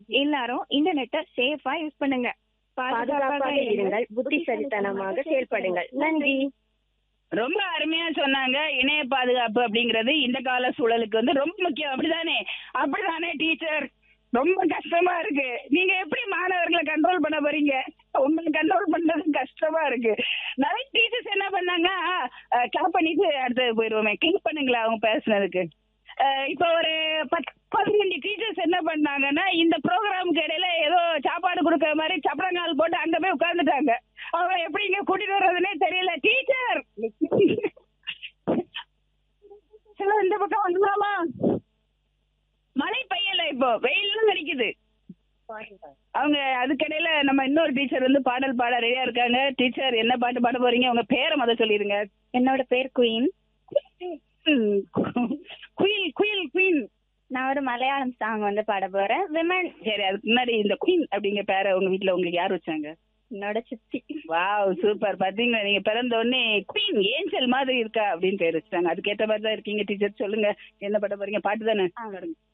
எல்லாரும் இன்டர்நெட்டை சேஃபா யூஸ் பண்ணுங்க பாதுகாப்பாக இருங்கள் புத்திசாலித்தனமாக செயல்படுங்கள் நன்றி ரொம்ப அருமையா சொன்னாங்க இணைய பாதுகாப்பு அப்படிங்கிறது இந்த கால சூழலுக்கு வந்து ரொம்ப முக்கியம் அப்படிதானே அப்படிதானே டீச்சர் ரொம்ப கஷ்டமா இருக்கு நீங்க எப்படி மாணவர்களை கண்ட்ரோல் பண்ண போறீங்க உங்களை கண்ட்ரோல் பண்றது கஷ்டமா இருக்கு நிறைய டீச்சர்ஸ் என்ன பண்ணாங்க கிளப் பண்ணிட்டு அடுத்து போயிருவோமே கிளிக் பண்ணுங்களா அவங்க பேசுனதுக்கு அஹ் இப்போ ஒரு பத்து பதினஞ்சு டீச்சர்ஸ் என்ன பண்ணாங்கன்னா இந்த ப்ரோக்ராமுக்கு இடையில ஏதோ சாப்பாடு கொடுக்கற மாதிரி சப்பரங்கால் போட்டு அங்க போய் உட்கார்ந்துட்டாங்க அவங்க எப்படி இங்க கூட்டிட்டு வர்றதுன்னே தெரியல டீச்சர் சில இந்த பக்கம் வந்துடலாமா மழை பெய்யல இப்போ வெயிலும் அடிக்குது அவங்க அதுக்கிடையில நம்ம இன்னொரு டீச்சர் வந்து பாடல் பாட ரெடியா இருக்காங்க டீச்சர் என்ன பாட்டு பாட போறீங்க உங்க பேரை முத சொல்லிருங்க என்னோட பேர் குயின் ம், குயில் குயில் குயின் நான் ஒரு மலையாளம் சாங் வந்து பாட போறேன் விமன் சரி அதுக்கு முன்னாடி இந்த குயின் அப்படிங்கிற பேரை உங்க வீட்ல உங்களுக்கு யார் வச்சாங்க என்னோட சித்தி வாவ் சூப்பர் பாத்தீங்களா நீங்க பிறந்த உடனே குயின் ஏஞ்சல் மாதிரி இருக்கா அப்படின்னு பேர் வச்சுட்டாங்க அதுக்கேத்த மாதிரி தான் இருக்கீங்க டீச்சர் சொல்லுங்க என்ன பாட போறீங்க பாட்டு தானே